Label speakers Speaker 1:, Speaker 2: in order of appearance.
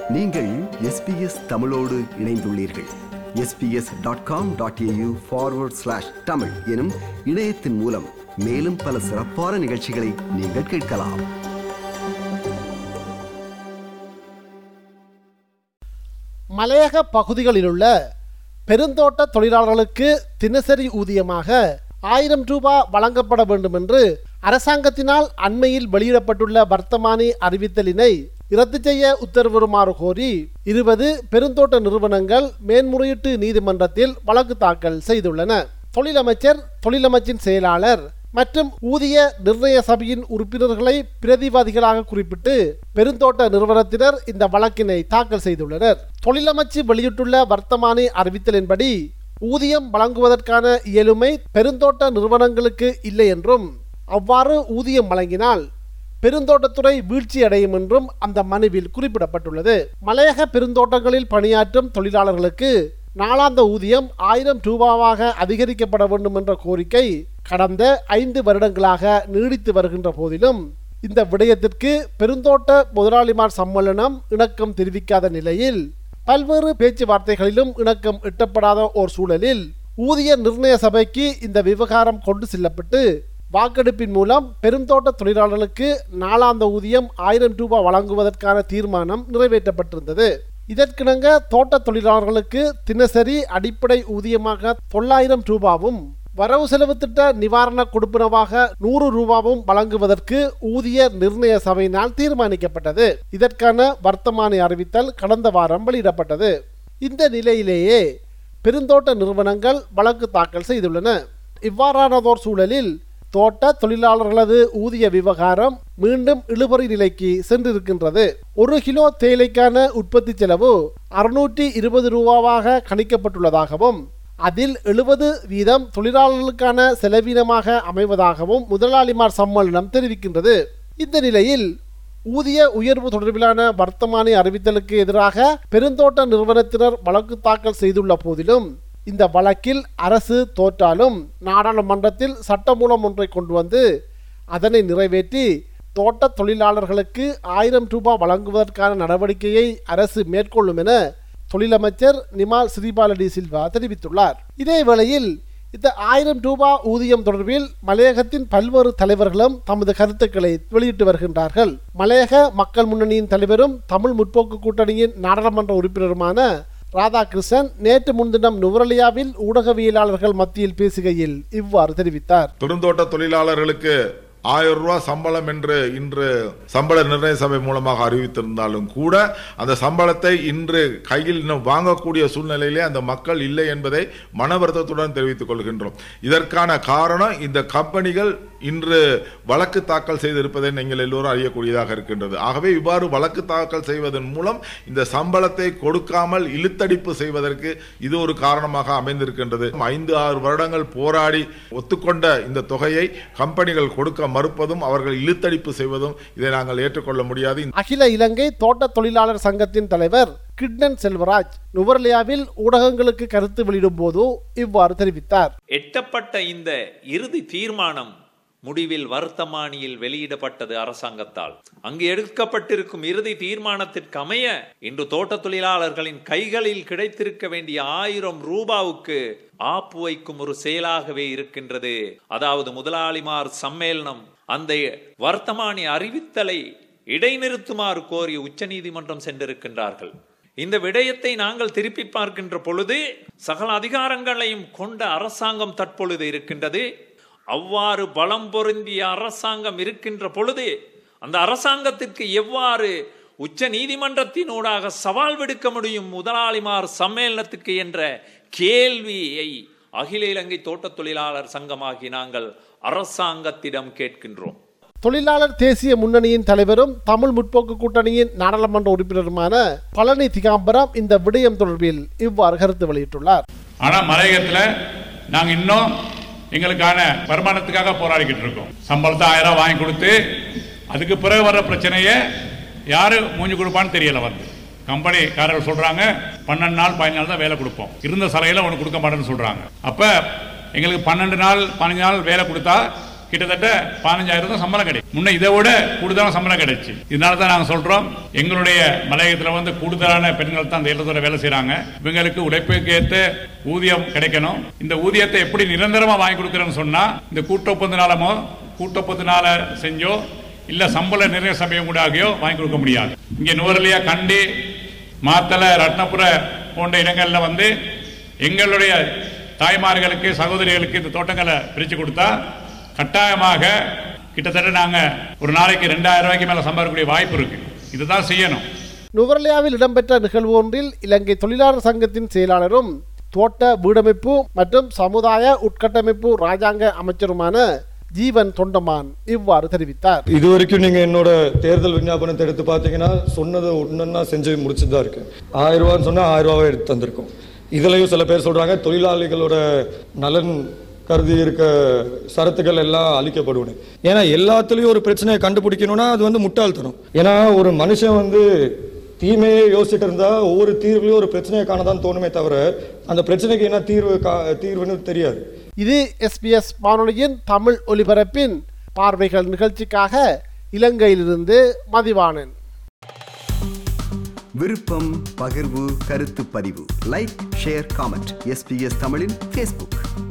Speaker 1: நீங்கள் எஸ்பிஎஸ் தமிழோடு இணைந்துள்ளீர்கள் SBS dot com dot AU forward slash Tamil எனும் இணையத்தின் மூலம் மேலும் பல சிறப்பான நிகழ்ச்சிகளை நீங்கள் கேட்கலாம்
Speaker 2: மலையக பகுதிகளிலுள்ள பெருந்தோட்ட தொழிலாளர்களுக்கு தினசரி ஊதியமாக ஆயிரம் ரூபாய் வழங்கப்பட வேண்டும் என்று அரசாங்கத்தினால் அண்மையில் வெளியிடப்பட்டுள்ள வர்த்தமானி அறிவித்தலினை ரத்து செய்ய உத்தரவிடுமாறு கோரி இருபது பெருந்தோட்ட நிறுவனங்கள் மேன்முறையீட்டு நீதிமன்றத்தில் வழக்கு தாக்கல் செய்துள்ளன தொழிலமைச்சர் தொழிலமைச்சின் செயலாளர் மற்றும் ஊதிய நிர்ணய சபையின் உறுப்பினர்களை பிரதிவாதிகளாக குறிப்பிட்டு பெருந்தோட்ட நிறுவனத்தினர் இந்த வழக்கினை தாக்கல் செய்துள்ளனர் தொழிலமைச்சு வெளியிட்டுள்ள வர்த்தமானி அறிவித்தலின்படி ஊதியம் வழங்குவதற்கான இயலுமை பெருந்தோட்ட நிறுவனங்களுக்கு இல்லை என்றும் அவ்வாறு ஊதியம் வழங்கினால் பெருந்தோட்டத்துறை வீழ்ச்சி அடையும் என்றும் அந்த மனுவில் குறிப்பிடப்பட்டுள்ளது மலையக பெருந்தோட்டங்களில் பணியாற்றும் தொழிலாளர்களுக்கு நாளாந்த ஊதியம் ஆயிரம் ரூபாவாக அதிகரிக்கப்பட வேண்டும் என்ற கோரிக்கை கடந்த ஐந்து வருடங்களாக நீடித்து வருகின்ற போதிலும் இந்த விடயத்திற்கு பெருந்தோட்ட முதலாளிமார் சம்மேளனம் இணக்கம் தெரிவிக்காத நிலையில் பல்வேறு பேச்சுவார்த்தைகளிலும் இணக்கம் எட்டப்படாத ஓர் சூழலில் ஊதிய நிர்ணய சபைக்கு இந்த விவகாரம் கொண்டு செல்லப்பட்டு வாக்கெடுப்பின் மூலம் பெருந்தோட்ட தொழிலாளர்களுக்கு நாளாந்த ஊதியம் ஆயிரம் ரூபாய் வழங்குவதற்கான தீர்மானம் நிறைவேற்றப்பட்டிருந்தது இதற்கிணங்க தோட்ட தொழிலாளர்களுக்கு தினசரி அடிப்படை ஊதியமாக தொள்ளாயிரம் ரூபாவும் வரவு செலவு திட்ட நிவாரண கொடுப்பனவாக நூறு ரூபாவும் வழங்குவதற்கு ஊதிய நிர்ணய சபையினால் தீர்மானிக்கப்பட்டது இதற்கான வர்த்தமானி அறிவித்தல் கடந்த வாரம் வெளியிடப்பட்டது இந்த நிலையிலேயே பெருந்தோட்ட நிறுவனங்கள் வழக்கு தாக்கல் செய்துள்ளன இவ்வாறானதோர் சூழலில் தோட்ட தொழிலாளர்களது ஊதிய விவகாரம் மீண்டும் இழுபறி நிலைக்கு சென்றிருக்கின்றது ஒரு கிலோ தேயிலைக்கான உற்பத்தி செலவு அறுநூற்றி இருபது ரூபாவாக கணிக்கப்பட்டுள்ளதாகவும் அதில் எழுபது வீதம் தொழிலாளர்களுக்கான செலவீனமாக அமைவதாகவும் முதலாளிமார் சம்மேளனம் தெரிவிக்கின்றது இந்த நிலையில் ஊதிய உயர்வு தொடர்பிலான வர்த்தமானி அறிவித்தலுக்கு எதிராக பெருந்தோட்ட நிறுவனத்தினர் வழக்கு தாக்கல் செய்துள்ள போதிலும் இந்த வழக்கில் அரசு தோற்றாலும் நாடாளுமன்றத்தில் சட்டமூலம் ஒன்றை கொண்டு வந்து அதனை நிறைவேற்றி தோட்ட தொழிலாளர்களுக்கு ஆயிரம் ரூபாய் வழங்குவதற்கான நடவடிக்கையை அரசு மேற்கொள்ளும் என தொழிலமைச்சர் நிமால் ஸ்ரீபாலடி சில்வா தெரிவித்துள்ளார் இதே வேளையில் இந்த ஆயிரம் ரூபாய் ஊதியம் தொடர்பில் மலையகத்தின் பல்வேறு தலைவர்களும் தமது கருத்துக்களை வெளியிட்டு வருகின்றார்கள் மலையக மக்கள் முன்னணியின் தலைவரும் தமிழ் முற்போக்கு கூட்டணியின் நாடாளுமன்ற உறுப்பினருமான ராதாகிருஷ்ணன் நேற்று முன்தினம் நுவரலியாவில் ஊடகவியலாளர்கள் மத்தியில் பேசுகையில் இவ்வாறு தெரிவித்தார்
Speaker 3: பெருந்தோட்ட தொழிலாளர்களுக்கு ஆயிரம் ரூபாய் சம்பளம் என்று இன்று சம்பள நிர்ணய சபை மூலமாக அறிவித்திருந்தாலும் கூட அந்த சம்பளத்தை இன்று கையில் இன்னும் வாங்கக்கூடிய சூழ்நிலையிலே அந்த மக்கள் இல்லை என்பதை மனவருத்தத்துடன் தெரிவித்துக் கொள்கின்றோம் இதற்கான காரணம் இந்த கம்பெனிகள் இன்று வழக்கு தாக்கல் செய்திருப்பதை நீங்கள் எல்லோரும் அறியக்கூடியதாக இருக்கின்றது ஆகவே இவ்வாறு வழக்கு தாக்கல் செய்வதன் மூலம் இந்த சம்பளத்தை கொடுக்காமல் இழுத்தடிப்பு செய்வதற்கு இது ஒரு காரணமாக அமைந்திருக்கின்றது ஐந்து ஆறு வருடங்கள் போராடி ஒத்துக்கொண்ட இந்த தொகையை கம்பெனிகள் கொடுக்க மறுப்பதும் அவர்கள் இழுத்தடிப்பு செய்வதும் இதை நாங்கள் ஏற்றுக்கொள்ள முடியாது
Speaker 2: அகில இலங்கை தோட்ட தொழிலாளர் சங்கத்தின் தலைவர் கிட்னன் செல்வராஜ் நுவர்லியாவில் ஊடகங்களுக்கு கருத்து வெளியிடும் போது இவ்வாறு தெரிவித்தார்
Speaker 4: எட்டப்பட்ட இந்த இறுதி தீர்மானம் முடிவில் வர்த்தமானியில் வெளியிடப்பட்டது அரசாங்கத்தால் அங்கு எடுக்கப்பட்டிருக்கும் இறுதி தீர்மானத்திற்கு அமைய இன்று தோட்ட தொழிலாளர்களின் கைகளில் கிடைத்திருக்க வேண்டிய ஆயிரம் ரூபாவுக்கு ஆப்பு வைக்கும் ஒரு செயலாகவே இருக்கின்றது அதாவது முதலாளிமார் சம்மேளனம் அந்த வர்த்தமானி அறிவித்தலை இடைநிறுத்துமாறு கோரி உச்சநீதிமன்றம் சென்றிருக்கின்றார்கள் இந்த விடயத்தை நாங்கள் திருப்பி பார்க்கின்ற பொழுது சகல அதிகாரங்களையும் கொண்ட அரசாங்கம் தற்பொழுது இருக்கின்றது அவ்வாறு பலம் பொருந்திய அரசாங்கம் இருக்கின்ற பொழுது அந்த அரசாங்கத்திற்கு எவ்வாறு உச்ச நீதிமன்றத்தினூடாக சவால் விடுக்க முடியும் முதலாளிமார் சம்மேளனத்துக்கு என்ற கேள்வியை அகில இலங்கை தோட்ட தொழிலாளர் சங்கமாகி நாங்கள் அரசாங்கத்திடம் கேட்கின்றோம்
Speaker 2: தொழிலாளர் தேசிய முன்னணியின் தலைவரும் தமிழ் முற்போக்கு கூட்டணியின் நாடாளுமன்ற உறுப்பினருமான பழனி திகாம்பரம் இந்த விடயம் தொடர்பில் இவ்வாறு கருத்து வெளியிட்டுள்ளார்
Speaker 5: ஆனால் மலையகத்தில் நாங்கள் இன்னும் எங்களுக்கான வருமானத்துக்காக போராடிக்கிட்டு இருக்கோம் சம்பளத்தை ஆயிரம் ரூபாய் வாங்கி கொடுத்து அதுக்கு பிறகு வர்ற பிரச்சனையை யார் மூஞ்சி கொடுப்பான்னு தெரியல வந்து கம்பெனிக்காரர்கள் சொல்கிறாங்க பன்னெண்டு நாள் பதினஞ்சு நாள் தான் வேலை கொடுப்போம் இருந்த சலையில் ஒன்று கொடுக்க மாட்டேன்னு சொல்கிறாங்க அப்போ எங்களுக்கு பன்னெண்டு நாள் பதினஞ்சு நாள் வேலை கொடுத்தா கிட்டத்தட்ட பதினஞ்சாயிரம் தான் சம்பளம் கிடைக்கும் முன்ன இதை விட கூடுதலான சம்பளம் கிடைச்சு இதனால தான் நாங்கள் சொல்றோம் எங்களுடைய மலையகத்தில் வந்து கூடுதலான பெண்கள் தான் அந்த இல்லத்தோட வேலை செய்றாங்க இவங்களுக்கு உழைப்புக்கு ஏற்ற ஊதியம் கிடைக்கணும் இந்த ஊதியத்தை எப்படி நிரந்தரமா வாங்கி கொடுக்குறேன்னு சொன்னா இந்த கூட்டொப்பந்தினாலமோ கூட்டொப்பத்தினால செஞ்சோ இல்ல சம்பள நிர்ணய சபையும் கூட ஆகியோ வாங்கி கொடுக்க முடியாது இங்க நுவரலியா கண்டி மாத்தலை ரத்னபுர போன்ற இடங்கள்ல வந்து எங்களுடைய தாய்மார்களுக்கு சகோதரிகளுக்கு இந்த தோட்டங்களை பிரித்து கொடுத்தா கட்டாயமாக கிட்டத்தட்ட நாங்க ஒரு நாளைக்கு ரெண்டாயிரம் ரூபாய்க்கு மேல சம்பாதிக்கக்கூடிய வாய்ப்பு இருக்கு இதுதான் செய்யணும்
Speaker 2: நுவர்லியாவில் இடம்பெற்ற நிகழ்வு ஒன்றில் இலங்கை தொழிலாளர் சங்கத்தின் செயலாளரும் தோட்ட வீடமைப்பு மற்றும் சமுதாய உட்கட்டமைப்பு ராஜாங்க அமைச்சருமான ஜீவன் தொண்டமான் இவ்வாறு தெரிவித்தார்
Speaker 6: இது வரைக்கும் நீங்க என்னோட தேர்தல் விஞ்ஞாபனத்தை எடுத்து பார்த்தீங்கன்னா சொன்னதை ஒன்னா செஞ்சு முடிச்சுட்டு தான் இருக்கு ஆயிரம் ரூபான்னு சொன்னா ஆயிரம் ரூபாவை எடுத்து தந்திருக்கோம் இதுலயும் சில பேர் சொல்றாங்க தொழிலாளிகளோட நலன் கருதி இருக்க சரத்துகள் எல்லாம் அழிக்கப்படுவன ஏன்னா எல்லாத்துலயும் ஒரு பிரச்சனையை கண்டுபிடிக்கணும்னா அது வந்து முட்டாள்தனம் ஏன்னா ஒரு மனுஷன் வந்து தீமையே யோசிச்சுட்டு இருந்தா ஒவ்வொரு தீர்வுலையும் ஒரு பிரச்சனையை காணதான் தோணுமே தவிர அந்த பிரச்சனைக்கு என்ன தீர்வு கா- தீர்வுன்னு தெரியாது
Speaker 2: இது எஸ்பிஎஸ் வானொலியின் தமிழ் ஒலிபரப்பின் பார்வைகள் நிகழ்ச்சிக்காக இலங்கையிலிருந்து மதிவாணன்
Speaker 1: விருப்பம் பகிர்வு கருத்து பதிவு லைக் ஷேர் காமெண்ட் எஸ்பிஎஸ் தமிழின் ஃபேஸ்புக்